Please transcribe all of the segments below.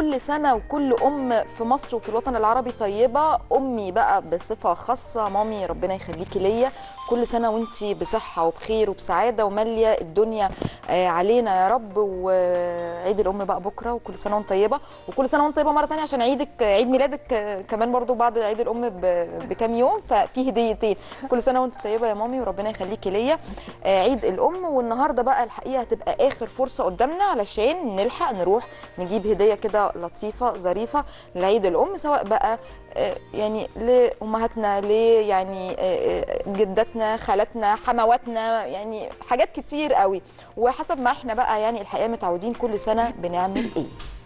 كل سنه وكل ام في مصر وفي الوطن العربي طيبه امي بقى بصفه خاصه مامي ربنا يخليكي ليا كل سنه وانتي بصحه وبخير وبسعاده وماليه الدنيا آه، علينا يا رب وعيد الام بقى بكره وكل سنه وانت طيبه وكل سنه وانت طيبه مره تانية عشان عيدك عيد ميلادك آه، كمان برضو بعد عيد الام ب- بكام يوم ففي هديتين كل سنه وانت طيبه يا مامي وربنا يخليكي ليا آه، عيد الام والنهارده بقى الحقيقه هتبقى اخر فرصه قدامنا علشان نلحق نروح نجيب هديه كده لطيفه ظريفه لعيد الام سواء بقى آه، يعني لامهاتنا ل يعني آه، آه، جداتنا خالاتنا حمواتنا يعني حاجات كتير قوي وحسب ما احنا بقى يعني الحقيقه متعودين كل سنه بنعمل ايه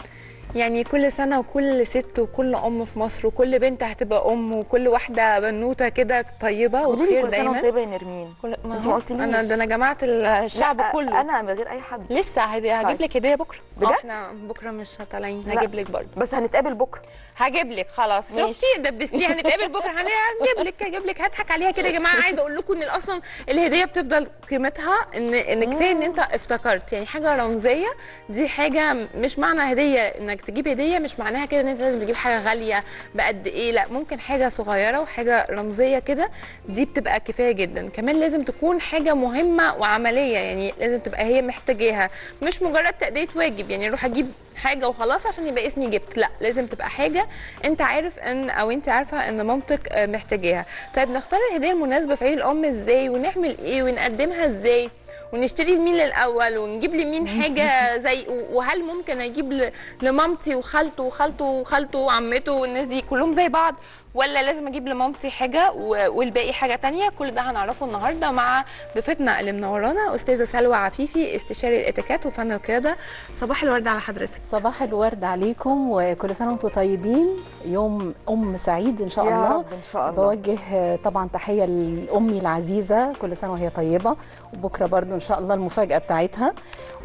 يعني كل سنة وكل ست وكل أم في مصر وكل بنت هتبقى أم وكل واحدة بنوتة كده طيبة قولي لي وبخير كل سنه دايما وانت طيبه يا نرمين كل... ما انت هو ما قلتليش. أنا ده أنا جمعت الشعب لا، كله انا من غير اي حد لسه هدي- هجيب طيب. لك هدية بكرة بجد؟ آه، احنا بكرة مش طالعين لا. هجيب لك برضه بس هنتقابل بكره هجيب لك خلاص ماشي. شفتي دبستي هنتقابل بكره هن- هجيب لك هجيب لك هضحك عليها كده يا جماعه عايزه اقول لكم ان اصلا الهديه بتفضل قيمتها ان ان كفايه ان انت افتكرت يعني حاجه رمزيه دي حاجه مش معنى هديه انك تجيب هديه مش معناها كده ان انت لازم تجيب حاجه غاليه بقد ايه لا ممكن حاجه صغيره وحاجه رمزيه كده دي بتبقى كفايه جدا كمان لازم تكون حاجه مهمه وعمليه يعني لازم تبقى هي محتاجاها مش مجرد تأدية واجب يعني اروح اجيب حاجه وخلاص عشان يبقى اسمي جبت لا لازم تبقى حاجه انت عارف ان او انت عارفه ان مامتك آه، محتاجاها طيب نختار الهديه المناسبه في عيد الام ازاي ونعمل ايه ونقدمها ازاي ونشتري لمين الاول ونجيب لمين حاجه زي وهل ممكن اجيب ل- لمامتي وخالته وخالته وخالته وعمته والناس دي كلهم زي بعض ولا لازم اجيب لمامتي حاجه و- والباقي حاجه تانية كل ده هنعرفه النهارده مع ضيفتنا اللي منورانا استاذه سلوى عفيفي استشاري الاتيكيت وفن القياده صباح الورد على حضرتك صباح الورد عليكم وكل سنه وانتم طيبين يوم ام سعيد ان شاء يا الله رب ان شاء الله بوجه آه، طبعا تحيه لامي العزيزه كل سنه وهي طيبه وبكره برضو ان شاء الله المفاجاه بتاعتها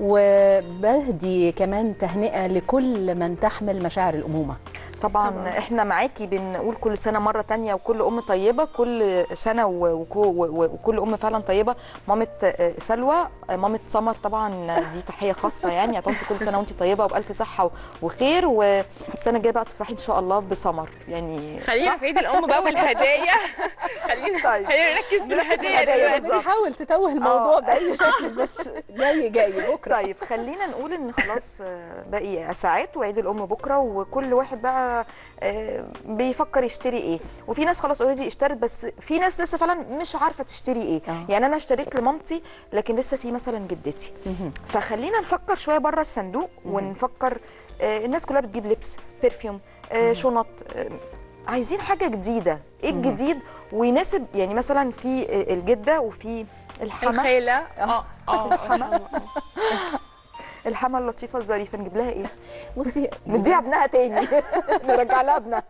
وبهدي كمان تهنئه لكل من تحمل مشاعر الامومه طبعا, طبعاً. احنا معاكي بنقول كل سنه مره تانية وكل ام طيبه كل سنه و- وكو- و- وكل ام فعلا طيبه مامه آه، سلوى آه، مامه سمر طبعا دي تحيه خاصه يعني يا طنط كل سنه وانت طيبه وبالف صحه و- وخير والسنه الجايه بقى تفرحي ان شاء الله بسمر يعني خلينا في عيد الام بقى والهدايا خلينا طيب. خلينا نركز في نركز في الهدايا الهدايا دلوقتي بالظبط. حاول تتوه الموضوع آه. باي شكل بس جاي جاي بكره طيب خلينا نقول ان خلاص آه، باقي ساعات وعيد الام بكره وكل واحد بقى آه، بيفكر يشتري ايه وفي ناس خلاص اوريدي اشترت بس في ناس لسه فعلا مش عارفه تشتري ايه آه. يعني انا اشتريت لمامتي لكن لسه في مثلا جدتي مهم. فخلينا نفكر شويه بره الصندوق ونفكر آه، الناس كلها بتجيب لبس برفيوم آه، شنط آه، عايزين حاجه جديده ايه الجديد ويناسب يعني مثلا في آه، الجده وفي الحما الخيله اه اه الحما. الحما اللطيفه الظريفه نجيب لها ايه بصي نديها ابنها تاني نرجع لها ابنها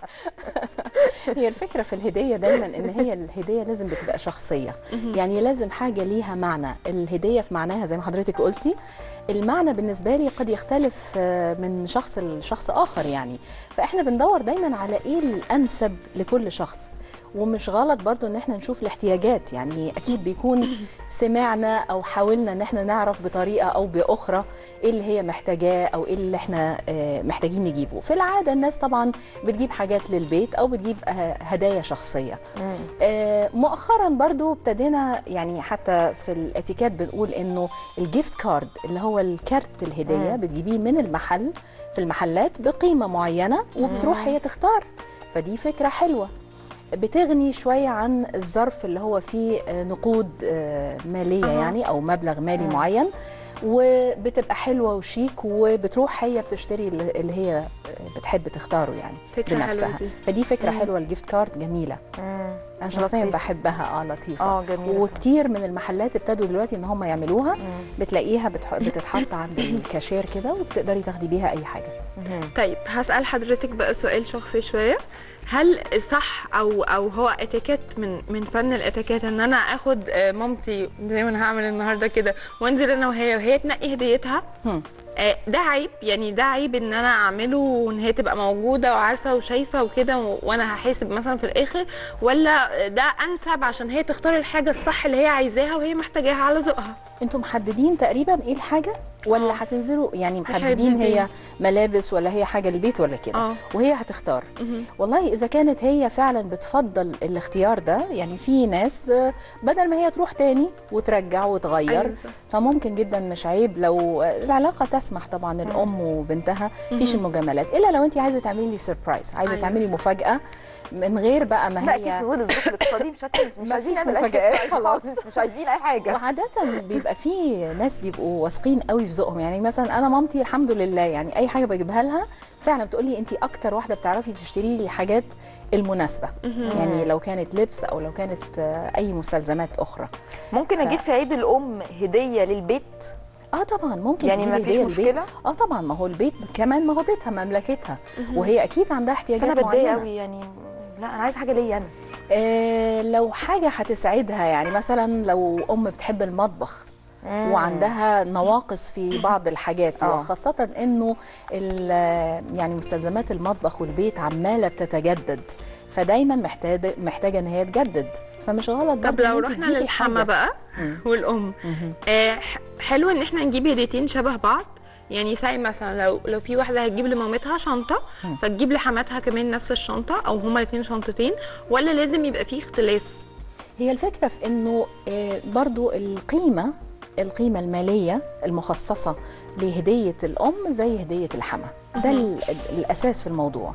هي الفكره في الهديه دايما ان هي الهديه لازم بتبقى شخصيه يعني لازم حاجه ليها معنى الهديه في معناها زي ما حضرتك قلتي المعنى بالنسبه لي قد يختلف آه، من شخص لشخص اخر يعني فاحنا بندور دايما على ايه الانسب لكل شخص ومش غلط برضو ان احنا نشوف الاحتياجات يعني اكيد بيكون سمعنا او حاولنا ان احنا نعرف بطريقه او باخرى ايه اللي هي محتاجاه او ايه اللي احنا آه، محتاجين نجيبه في العاده الناس طبعا بتجيب حاجات للبيت او بتجيب آه، هدايا شخصيه آه، مؤخرا برضو ابتدينا يعني حتى في الاتيكيت بنقول انه الجيفت كارد اللي هو الكارت الهديه مم. بتجيبيه من المحل في المحلات بقيمه معينه وبتروح هي تختار فدي فكره حلوه بتغني شويه عن الظرف اللي هو فيه آه، نقود آه، ماليه أها. يعني او مبلغ مالي مم. معين وبتبقى حلوه وشيك وبتروح هي بتشتري اللي اللي هي آه، بتحب تختاره يعني فكرة حلوة بنفسها دي. فدي فكره مم. حلوه الجيفت كارد جميله انا شخصيا لطيفة. بحبها اه لطيفه اه جميل وكتير من المحلات ابتدوا دلوقتي ان هم يعملوها مم. بتلاقيها بتح... بتتحط عند الكاشير كده وبتقدري تاخدي بيها اي حاجه مم. طيب هسأل حضرتك بقى سؤال شخصي شوية هل صح او او هو اتيكيت من من فن الاتيكيت ان انا اخد آه، مامتي زي ما انا هعمل النهارده كده وانزل انا وهي وهي تنقي هديتها هم. آه، ده عيب يعني ده عيب ان انا اعمله وان هي تبقى موجوده وعارفه وشايفه وكده و- وانا هحاسب مثلا في الاخر ولا ده انسب عشان هي تختار الحاجه الصح اللي هي عايزاها وهي محتاجاها على ذوقها انتوا محددين تقريبا ايه الحاجه ولا آه. هتنزلوا يعني محددين محددين. هي ملابس ولا هي حاجه للبيت ولا كده اه وهي هتختار مهم. والله اذا كانت هي فعلا بتفضل الاختيار ده يعني في ناس آه، بدل ما هي تروح تاني وترجع وتغير أيوة صح. فممكن جدا مش عيب لو العلاقه تسمح طبعا الام وبنتها مفيش المجاملات الا لو انت عايزه تعملي لي سربرايز عايزه أيوة. تعملي مفاجاه من غير بقى ما لا اكيد في هي ظل الظروف الاقتصاديه مش هت- مش ما عايزين فيش نعمل اي مفاجآت surprise خلاص. خالص مش عايزين اي حاجه وعادة بيبقى في ناس بيبقوا واثقين قوي في ذوقهم يعني مثلا انا مامتي الحمد لله يعني اي حاجه بجيبها لها فعلا بتقول لي انت اكتر واحده بتعرفي تشتري لي الحاجات المناسبه يعني لو كانت لبس او لو كانت آه، اي مستلزمات اخرى ممكن ف- اجيب في عيد الام هديه للبيت اه طبعا ممكن يعني تجيبي ما فيش هدية للبيت. مشكله اه طبعا ما هو البيت كمان ما هو بيتها مملكتها وهي اكيد عندها بس احتياجات انا بتضايق معينه قوي يعني لا انا عايزه حاجه ليا انا آه لو حاجه هتسعدها يعني مثلا لو ام بتحب المطبخ وعندها نواقص في بعض الحاجات آه. وخاصة انه ال- يعني مستلزمات المطبخ والبيت عمالة بتتجدد فدايما محتاجة محتاجة ان هي تجدد فمش غلط طب برضه إن لو أنت رحنا تجيبي للحما حاجة. بقى مم. والام مهم. آه ح- حلو ان احنا نجيب هديتين شبه بعض يعني ساعي مثلا لو لو في واحده هتجيب لمامتها شنطه مم. فتجيب لحماتها كمان نفس الشنطه او هما الاثنين شنطتين ولا لازم يبقى فيه اختلاف هي الفكرة في انه آه، برضو القيمة القيمة المالية المخصصة لهدية الأم زي هدية الحما ده ال- ال- الأساس في الموضوع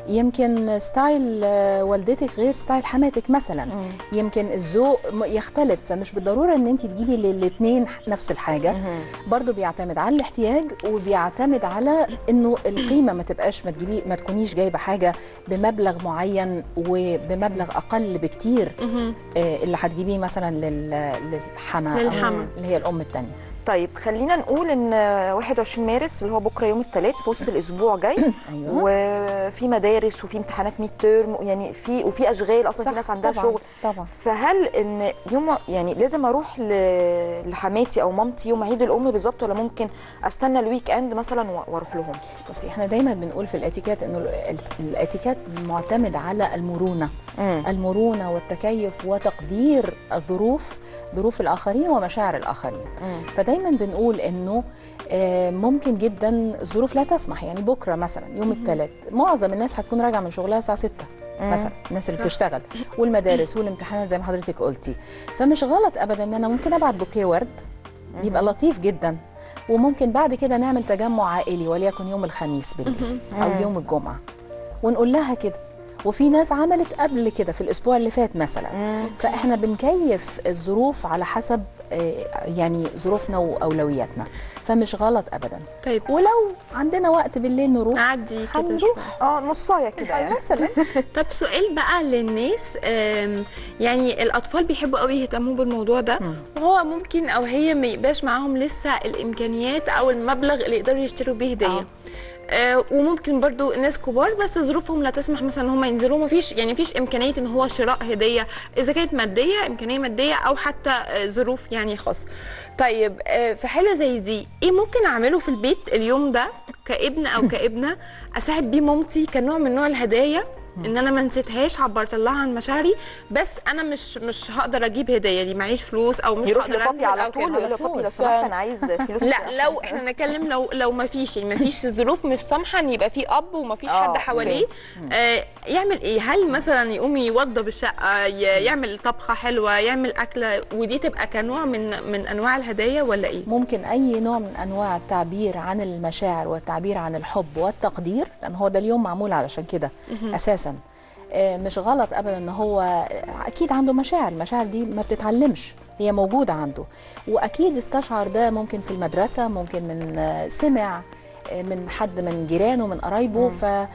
يمكن ستايل آه، والدتك غير ستايل حماتك مثلا يمكن الذوق م- يختلف فمش بالضرورة ان انت تجيبي للاثنين نفس الحاجة برضو بيعتمد على الاحتياج وبيعتمد على انه القيمة ما تبقاش ما تجيبي ما تكونيش جايبة حاجة بمبلغ معين وبمبلغ أقل بكتير آه، اللي هتجيبيه مثلا لل- للحما أو للحما. اللي هي الام الثانيه طيب خلينا نقول ان 21 مارس اللي هو بكره يوم الثلاث في وسط الاسبوع جاي ايوه وفي مدارس وفي امتحانات ميد تيرم يعني في وفي اشغال اصلا في ناس عندها طبعا شغل طبعا فهل ان يوم يعني لازم اروح ل- لحماتي او مامتي يوم عيد الام بالظبط ولا ممكن استنى الويك اند مثلا و- واروح لهم بصي احنا دايما بنقول في الاتيكيت انه ال- الاتيكيت معتمد على المرونه المرونه والتكيف وتقدير الظروف ظروف الاخرين ومشاعر الاخرين فدايما بنقول انه آه، ممكن جدا الظروف لا تسمح يعني بكره مثلا يوم الثلاث معظم الناس هتكون راجعه من شغلها الساعه 6 مثلا الناس اللي صح. بتشتغل والمدارس والامتحانات زي ما حضرتك قلتي فمش غلط ابدا ان انا ممكن ابعت بوكيه ورد بيبقى لطيف جدا وممكن بعد كده نعمل تجمع عائلي وليكن يوم الخميس بالليل او يوم الجمعه ونقول لها كده وفي ناس عملت قبل كده في الاسبوع اللي فات مثلا فاحنا بنكيف الظروف على حسب آه، يعني ظروفنا واولوياتنا فمش غلط ابدا طيب ولو عندنا وقت بالليل نروح نعدي كده هنروح. شوية. اه نصايه كده يعني مثلا طب سؤال بقى للناس آم، يعني الاطفال بيحبوا قوي يهتموا بالموضوع ده مم. وهو ممكن او هي ما يبقاش معاهم لسه الامكانيات او المبلغ اللي يقدروا يشتروا بيه هديه آه. آه وممكن برضو ناس كبار بس ظروفهم لا تسمح مثلا ان هم ينزلوا مفيش يعني مفيش امكانيه ان هو شراء هديه اذا كانت ماديه امكانيه ماديه او حتى آه، ظروف يعني خاصه طيب آه في حاله زي دي ايه ممكن اعمله في البيت اليوم ده كابن او كابنه اساعد بيه مامتي كنوع من نوع الهدايا ان انا ما نسيتهاش عبرت لها عن مشاعري بس انا مش مش هقدر اجيب هديه دي معيش فلوس او مش يروح هقدر لبابي أنزل على أو طول كده. ويقول له طول. بابي لو سمحت انا عايز فلوس لا لو احنا نتكلم لو لو ما فيش يعني ما فيش الظروف مش سامحه ان يبقى في اب وما فيش آه، حد حواليه آه يعمل ايه هل مثلا يقوم يوضب الشقه ي- يعمل طبخه حلوه يعمل اكله ودي تبقى كنوع من من انواع الهدايا ولا ايه ممكن اي نوع من انواع التعبير عن المشاعر والتعبير عن الحب والتقدير لان هو ده اليوم معمول علشان كده اساسا آه، مش غلط ابدا ان هو اكيد عنده مشاعر المشاعر دي ما بتتعلمش هي موجوده عنده واكيد استشعر ده ممكن في المدرسه ممكن من آه، سمع آه، من حد من جيرانه من قرايبه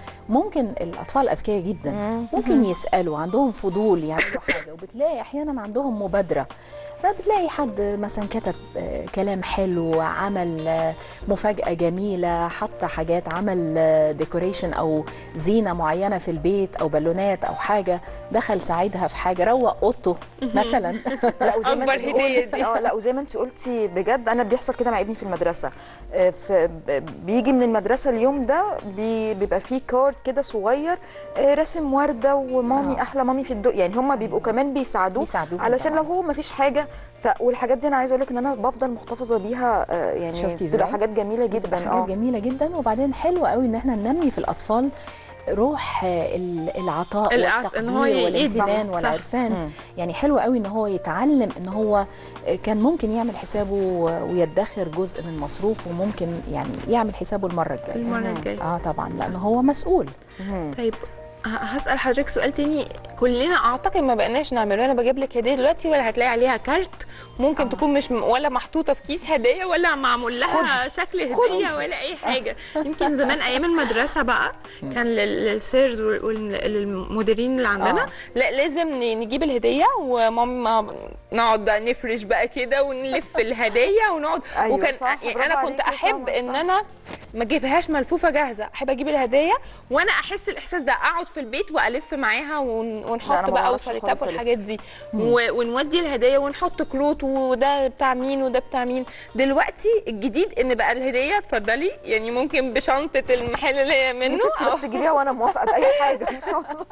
فممكن الاطفال اذكياء جدا ممكن يسالوا عندهم فضول يعملوا حاجه وبتلاقي احيانا عندهم مبادره فبتلاقي حد مثلا كتب آه، كلام حلو عمل آه، مفاجأة جميلة حط حاجات عمل ديكوريشن أو زينة معينة في البيت أو بالونات أو حاجة دخل ساعدها في حاجة روق أوضته مثلا لا وزي ما أكبر انت هدية قلتي دي. اه لا وزي ما انت قلتي بجد انا بيحصل كده مع ابني في المدرسه آه، في ب- بيجي من المدرسه اليوم ده بي- بيبقى فيه كارد كده صغير آه، راسم ورده ومامي آه. احلى مامي في الدنيا يعني هم بيبقوا كمان بيساعدوه بيساعدوهم علشان طبعاً. لو هو ما فيش حاجه ف والحاجات دي انا عايزه اقول لك ان انا بفضل محتفظه بيها آه، يعني شفتي بتبقى إزاي؟ حاجات جميله جدا حاجات جميله جدا وبعدين حلو قوي ان احنا ننمي في الاطفال روح آه، ال- العطاء الع- إن والتقدير هو يدي. والامتنان صح، والعرفان مم. يعني حلو قوي ان هو يتعلم ان هو كان ممكن يعمل حسابه ويدخر جزء من مصروفه وممكن يعني يعمل حسابه المره الجايه المره الجايه اه طبعا لانه هو مسؤول مم. طيب ه- هسأل حضرتك سؤال تاني كلنا اعتقد ما بقناش نعمله انا بجيب لك هديه دلوقتي ولا هتلاقي عليها كارت ممكن آه. تكون مش م- ولا محطوطه في كيس هديه ولا معمول لها شكل هديه ولا اي حاجه يمكن زمان ايام المدرسه بقى كان لل- للسيرز والمديرين اللي عندنا آه. لا لازم ن- نجيب الهديه وماما نقعد بقى نفرش بقى كده ونلف الهدايا ونقعد أيوة وكان صح، يعني برافو انا كنت عليكي، احب صح، ان صح. انا ما اجيبهاش ملفوفه جاهزه احب اجيب الهدايا وانا احس الاحساس ده اقعد في البيت والف معاها ون- لا، ونحط أنا ما بقى بعرفش وسليتاب خالص ألف. والحاجات دي و- ونودي الهدايا ونحط كروت وده بتاع مين وده بتاع مين دلوقتي الجديد ان بقى الهديه اتفضلي يعني ممكن بشنطه المحل اللي هي يا منه ستي أو بس جيبيها وانا موافقه باي حاجه ان شاء الله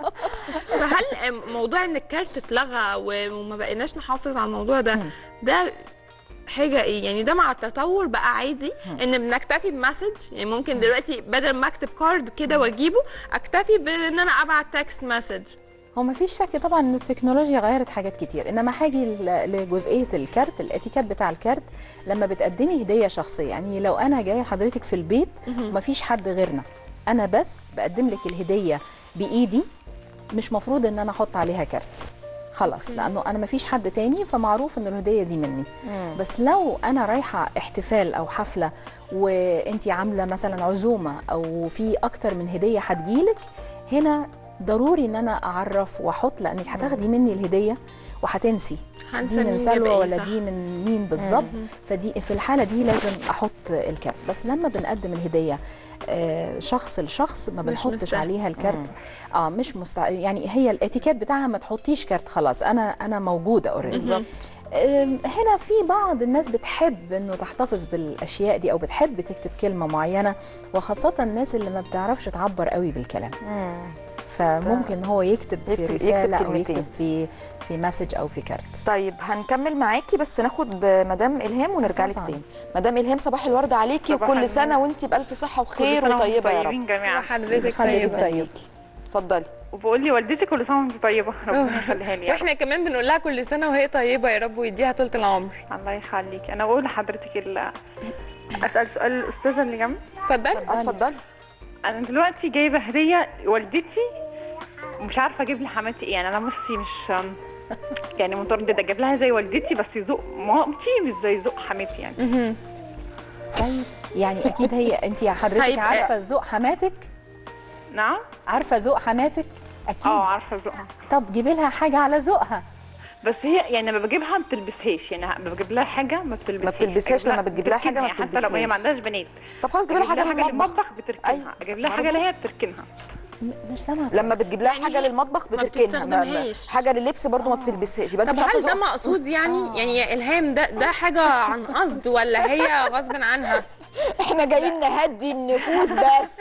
فهل موضوع ان الكارت اتلغى وما بقيناش نحافظ على الموضوع ده ده حاجه ايه يعني ده مع التطور بقى عادي ان بنكتفي بمسج يعني ممكن دلوقتي بدل ما اكتب كارد كده واجيبه اكتفي بان انا ابعت تكست مسج هو ما فيش شك طبعا ان التكنولوجيا غيرت حاجات كتير انما هاجي ل- لجزئيه الكارت الاتيكيت بتاع الكارت لما بتقدمي هديه شخصيه يعني لو انا جايه لحضرتك في البيت وما فيش حد غيرنا انا بس بقدم لك الهديه بايدي مش مفروض ان انا احط عليها كارت خلاص لانه انا ما فيش حد تاني فمعروف ان الهديه دي مني بس لو انا رايحه احتفال او حفله وانتي عامله مثلا عزومه او في اكتر من هديه هتجيلك هنا ضروري ان انا اعرف واحط لانك هتاخدي مني الهديه وهتنسي هنسى دي مين من جاب سلوى إيه، ولا صح. دي من مين بالظبط فدي في الحاله دي لازم احط الكارت بس لما بنقدم الهديه آه، شخص لشخص ما مش بنحطش مستاهل. عليها الكارت اه مش مستع... يعني هي الاتيكيت بتاعها ما تحطيش كارت خلاص انا انا موجوده اوريدي بالظبط أم، هنا في بعض الناس بتحب انه تحتفظ بالاشياء دي او بتحب تكتب كلمه معينه وخاصه الناس اللي ما بتعرفش تعبر قوي بالكلام فممكن هو يكتب في يكتب- يكتب رساله او كلمتين. يكتب في في مسج او في كارت طيب هنكمل معاكي بس ناخد مدام الهام ونرجع لك طبعاً. تاني مدام الهام صباح الورد عليكي صباح وكل النور. سنه وانت بالف صحه كل وخير سنة وانتم وطيبه يا رب طيبين جميعا وحضرتك حضرتك طيبه طيب اتفضلي وبقول لي والدتي كل سنه وانت طيبه ربنا يخليها لي يا رب. واحنا كمان بنقول لها كل سنه وهي طيبه يا رب ويديها طول العمر الله يخليك انا بقول لحضرتك ال... اسال سؤال الاستاذه اللي جنبي اتفضلي اتفضلي انا دلوقتي جايبه هديه والدتي مش عارفه اجيب لحماتي ايه يعني انا بصي مش يعني متردده اجيب لها زي والدتي بس ذوق مامتي مش زي ذوق حماتي يعني مهم. طيب يعني اكيد هي انت يا حضرتك هيبقى- عارفه ذوق حماتك نعم عارفه ذوق حماتك اكيد اه عارفه ذوقها طب جيبي لها حاجه على ذوقها بس هي يعني لما بجيبها ما بتلبسهاش يعني لما بجيب لها حاجه ما بتلبسهاش بتلبسهاش أجيب لها- لما بتجيب لها حاجة ما بتركنها، حتى لو هي بتلبسهاش. ما عندهاش بنات طب خلاص جيبي لها أجيب حاجه لها للمطبخ للمطبخ بتركنها أيوة. اجيب لها حاجه اللي هي بتركنها م- مش سامعه لما بتجيب لها يعني حاجه هي للمطبخ ما بتركنها ما- ما- بتستخدمهاش. حاجه لللبس برضو ما بتلبسهاش يبقى انت طب مش عارفه هل ده ذوقها. مقصود يعني يعني يا الهام ده ده حاجه عن قصد ولا هي غصب عنها احنا جايين نهدي النفوس بس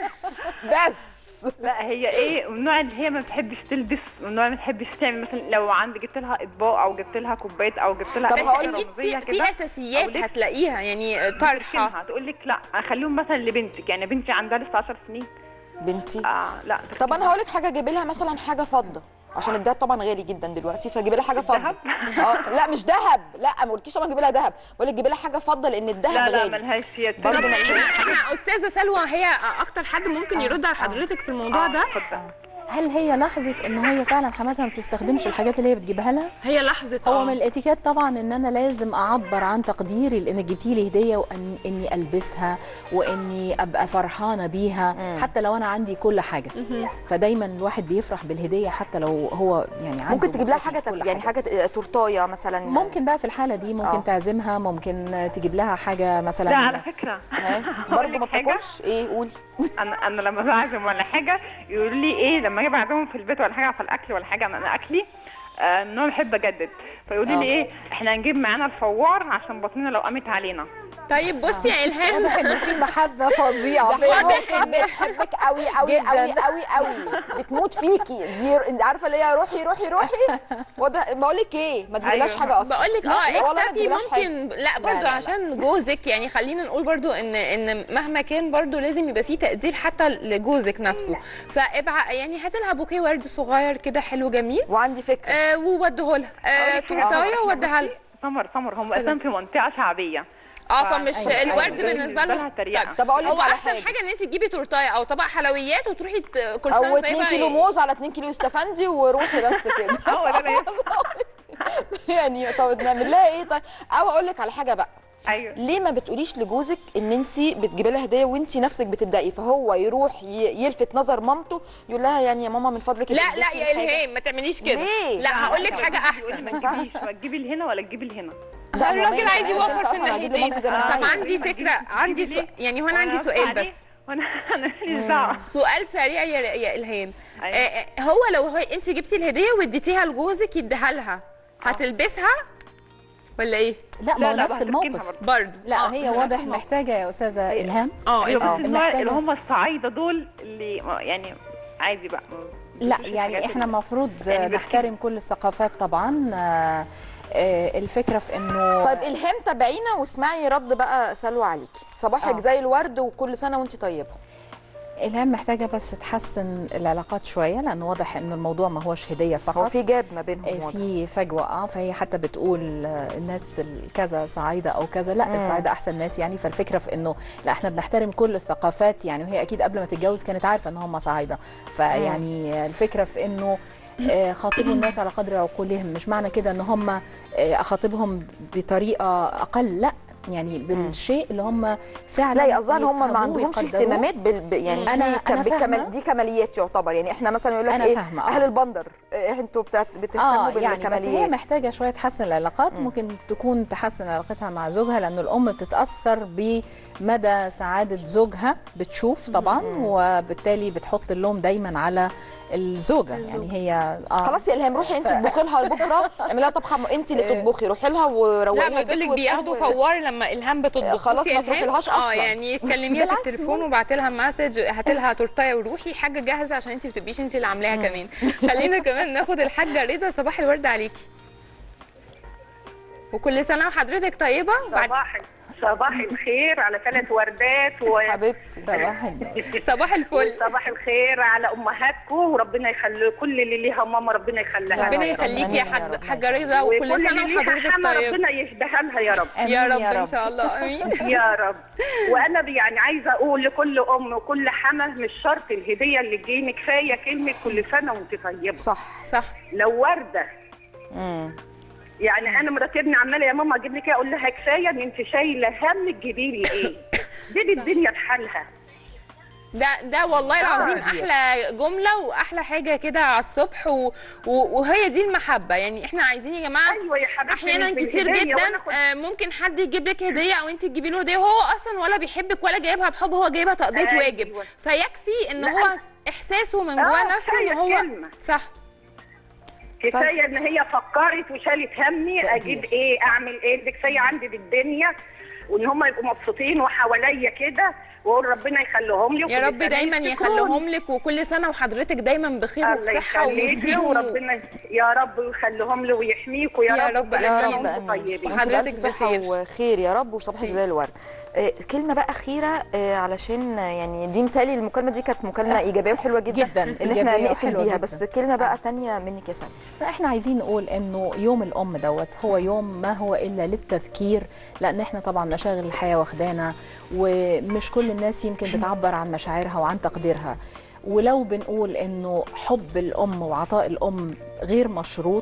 بس لا هي ايه من النوع اللي هي ما بتحبش تلبس من النوع اللي ما بتحبش تعمل مثلا لو عندي جبت لها اطباق او جبت لها كوبايات او جبت لها طب أي هقول حاجة اكيد رمزية في, في كده، اساسيات أو لبس هتلاقيها يعني طرحه تركنها تقول لك لا اخليهم مثلا لبنتك يعني بنتي عندها لسه 10 سنين بنتي آه لا طب انا هقول لك حاجه جيبي لها مثلا حاجه فضه عشان الدهب طبعا غالي جدا دلوقتي فجيبي لها حاجه فضه الدهب؟ اه لا مش دهب لا ما قلتيش طبعا جيبي لها دهب بقول لك جيبي لها حاجه فضه لان الدهب لا لا غالي ملهاش هي برضه طب ما احنا احنا استاذه سلوى هي اكتر حد ممكن يرد على حضرتك في الموضوع ده هل هي لاحظت ان هي فعلا حماتها ما بتستخدمش الحاجات اللي هي بتجيبها لها هي لحظه هو آه. من الاتيكيت طبعا ان انا لازم اعبر عن تقديري لان جبتي لي هديه وان اني البسها واني ابقى فرحانه بيها حتى لو انا عندي كل حاجه فدايما الواحد بيفرح بالهديه حتى لو هو يعني عنده ممكن تجيب لها مكتفي حاجه كل يعني حاجه آه، تورتايه مثلا ممكن بقى في الحاله دي ممكن آه. تعزمها ممكن تجيب لها حاجه مثلا لا على فكره ها؟ هقول برضه ما لك حاجة. بتاكلش ايه قولي انا انا لما بعزم ولا حاجه يقولوا لي ايه لما اجي بعزمهم في البيت ولا حاجه في الاكل ولا حاجه انا أنا اكلي آه، ان انا بحب اجدد فيقولوا آه. لي ايه احنا هنجيب معانا الفوار عشان بطننا لو قامت علينا طيب بصي يا الهام واضح انه في محبه فظيعه ممكن بتحبك قوي قوي جداً. قوي قوي قوي بتموت فيكي دي انت عارفه اللي هي روحي روحي روحي واضح بقول لك ايه ما تجيبلهاش أيوة. حاجه اصلا بقول لك لا، اه والله ما اكتفي تجيبلهاش حاجة. ممكن لا برضو لا، لا. عشان جوزك يعني خلينا نقول برضو ان ان مهما كان برضو لازم يبقى فيه تقدير حتى لجوزك نفسه فابع يعني هات لها بوكيه ورد صغير كده حلو جميل وعندي فكره آه ووديه لها آه أقول لك حاجة، تورتايه إحنا ووديها لها بصي، سمر سمر هم اساسا في منطقه شعبيه اه فمش أيوة، الورد أيوة. بالنسبه بالنسبة له لها تريقة. طب أقول لك هو على احسن حاجة. حاجه ان انت تجيبي تورتايه او طبق حلويات وتروحي ت- كل سنه او وأنت 2 طيبة كيلو إيه. موز على 2 كيلو استفندي وروحي بس كده هو ده أنا يعني طب نعمل لها ايه طيب او اقول لك على حاجه بقى ايوه ليه ما بتقوليش لجوزك ان انت بتجيبي لها هديه وانت نفسك بتتضايقي فهو يروح ي- يلفت نظر مامته يقول لها يعني يا ماما من فضلك لا البسي لا يا الحاجة. الهام ما تعمليش كده ليه؟ لا هقول لك يقول حاجه لي احسن ما تجيبيش ما تجيبي لهنا ولا تجيبي لهنا لا، ما الراجل ينفع. عايز أنت يوفر في أصلاً هجيب لمامتي زي ما أنا الناحيتين طب عايزة. عندي فكره عندي سؤال يعني هو انا عندي سؤال بس وانا انا ماليش دعوه سؤال سريع يا يا الهام أيوة. آه، آه، هو لو هو انت جبتي الهديه واديتيها لجوزك يديها لها هتلبسها ولا ايه لا ما هو لا، نفس هتركنها الموقف برضه. برضه لا آه، هي نفس واضح الموقف. محتاجه يا استاذه الهام اه ايوه آه. بس اللي هو- محتاجة- اللي هم الصعايده دول اللي ما- يعني عادي بقى ما لا بيجيبوش يعني الحاجات احنا اللي- المفروض يعني نحترم كل الثقافات طبعا آه، آه، الفكره في انه طيب الهام تابعينا واسمعي رد بقى سلوى عليكي صباحك آه. زي الورد وكل سنه وانت طيبه الهام محتاجه بس تحسن العلاقات شويه لانه واضح ان الموضوع ما هوش هديه هو فقط في جاب ما بينهم آه، واضح. في فجوه اه فهي حتى بتقول آه، الناس ال- كذا صعايده او كذا لا مم. الصعايده احسن ناس يعني فالفكره في انه لا احنا بنحترم كل الثقافات يعني وهي اكيد قبل ما تتجوز كانت عارفه ان هم صعايده فيعني آه، الفكره في انه آه، خاطبوا الناس على قدر عقولهم مش معنى كده ان هم آه، اخاطبهم بطريقه اقل لا يعني بالشيء اللي هم فعلا لا قصدها ان هم ما يفهموه عندهمش ويقدروه. اهتمامات بال... ب- يعني أنا- دي أنا كم- فاهمة. بالكمال دي كماليات يعتبر يعني احنا مثلا يقول لك أنا ايه فاهمة، آه. اهل البندر إيه انتوا بتاعت بتهتموا اه يعني بس هي بالكماليات محتاجه شويه تحسن العلاقات ممكن تكون تحسن علاقتها مع زوجها لانه الام بتتاثر بمدى سعاده زوجها بتشوف طبعا وبالتالي بتحط اللوم دايما على الزوجه يعني هي اه خلاص يا الهام روحي انت اطبخي لها بكره اعملي لها طبخه م- انت اللي تطبخي روحي لها وروقي لا لها ما بقول لك البيت بياخدوا وبتاع- فوار لما الهام بتطبخ خلاص بصي ما إلهام- تروحيلهاش اه أصلاً. يعني تكلميها في بالعكس التليفون وبعت لها مسج هات لها تورتايه وروحي حاجه جاهزه عشان انت ما بتبقيش انت اللي عاملاها كمان خلينا كمان ناخد الحاجه رضا صباح الورد عليكي وكل سنه وحضرتك طيبه بعد صباح صباح الخير على ثلاث وردات و... حبيبتي صباح النور. صباح الفل صباح الخير على امهاتكم وربنا يخلي كل اللي ليها ماما ربنا يخليها ربنا لها. يخليكي يا آمين يا حد- رب. حاجه رضا وكل وكل سنه اللي ليها وحضرتك حما طيبه ربنا يشبهها لها يا رب آمين يا رب يا ان رب شاء الله امين يا رب وانا ب- يعني عايزه اقول لكل ام وكل حما مش شرط الهديه اللي تجيني كفايه كلمه كل سنه وانت طيبه صح صح لو ورده امم يعني انا مراتبني عماله يا ماما اجيب لك ايه اقول لها كفايه ان انت شايله هم تجيبي لي ايه دي الدنيا بحالها ده ده والله العظيم احلى جمله واحلى حاجه كده على الصبح و... و... وهي دي المحبه يعني احنا عايزين يا جماعه ايوه يا حبيبتي احيانا مش كتير بالهدية جدا وأنا كنت- آه، ممكن حد يجيب لك هديه او انت تجيبي له هديه وهو اصلا ولا بيحبك ولا جايبها بحب هو جايبها تقضيه أيوة. واجب فيكفي ان لا، هو احساسه من آه، جوه نفسه ان كفاية هو كلمة. صح كفايه ان هي فكرت وشالت همي تقدير. اجيب ايه اعمل ايه ده كفايه عندي بالدنيا وان هم يبقوا مبسوطين وحواليا كده واقول ربنا يخليهم لي يا وكل رب سنة دايما يفتكروني. يخليهم لك وكل سنه وحضرتك دايما بخير الله وصحه يخليكي ويسر وربنا يا رب يخليهم لي ويحميكوا يا, يا رب رب يا آمين. رب وانتم امين طيبين وانت حضرتك بألف صحه بخير. وخير يا رب وصباحك ميرسي. زي الورد آه، كلمه بقى اخيره آه، علشان آه، يعني دي متهيألي المكالمه دي كانت مكالمه ايجابيه وحلوه جدا جداً، ان احنا إيجابية نقفل وحلوة بيها جداً. بس كلمه بقى تانية منك يا سامي فاحنا عايزين نقول انه يوم الام دوت هو يوم ما هو الا للتذكير لان احنا طبعا مشاغل الحياه واخدانا ومش كل الناس يمكن بتعبر عن مشاعرها وعن تقديرها ولو بنقول انه حب الام وعطاء الام غير مشروط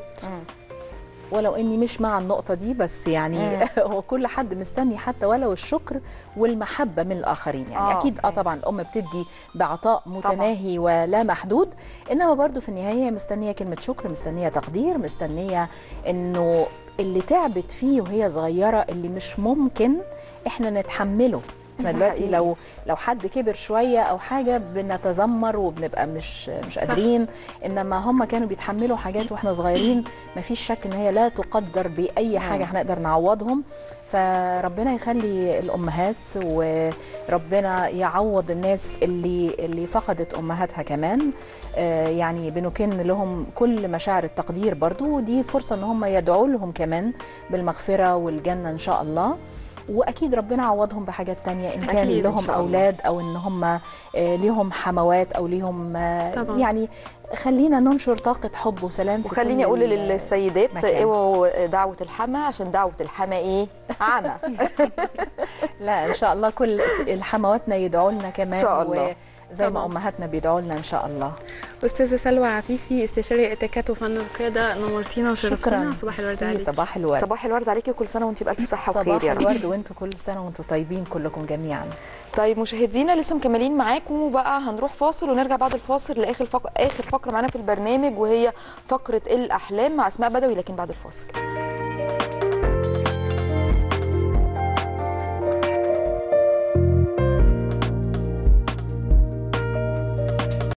ولو اني مش مع النقطه دي بس يعني هو كل حد مستني حتى ولو الشكر والمحبه من الاخرين يعني آه، آه اكيد اه أوكي. طبعا الام بتدي بعطاء متناهي ولا محدود انما برضو في النهايه مستنيه كلمه شكر مستنيه تقدير مستنيه انه اللي تعبت فيه وهي صغيره اللي مش ممكن احنا نتحمله احنا دلوقتي حقيقي. لو لو حد كبر شويه او حاجه بنتذمر وبنبقى مش مش قادرين انما هم كانوا بيتحملوا حاجات واحنا صغيرين ما فيش شك ان هي لا تقدر باي حاجه هنقدر نعوضهم فربنا يخلي الامهات وربنا يعوض الناس اللي اللي فقدت امهاتها كمان آه، يعني بنكن لهم كل مشاعر التقدير برضو ودي فرصه ان هم يدعوا لهم كمان بالمغفره والجنه ان شاء الله واكيد ربنا عوضهم بحاجات تانية ان كان أكيد إن لهم شاء الله. اولاد او ان هم آه، ليهم حموات او ليهم آه، طبعاً. يعني خلينا ننشر طاقه حب وسلام في وخليني كل اقول ال- للسيدات مكان. اوعوا دعوه الحما عشان دعوه الحما ايه عنا لا ان شاء الله كل الحمواتنا يدعوا لنا كمان إن شاء الله. زي ما طبعاً. امهاتنا بيدعوا لنا ان شاء الله استاذه سلوى عفيفي استشاري اتيكيت وفن القياده نورتينا وشرفتينا شكرا صباح الورد ميرسي، عليك صباح الورد صباح الورد عليكي وكل سنه وانت بالف صحه وخير صباح يا رب الورد وانتم كل سنه وانتم طيبين كلكم جميعا طيب مشاهدينا لسه مكملين معاكم وبقى هنروح فاصل ونرجع بعد الفاصل لاخر فق... اخر فقره معانا في البرنامج وهي فقره الاحلام مع اسماء بدوي لكن بعد الفاصل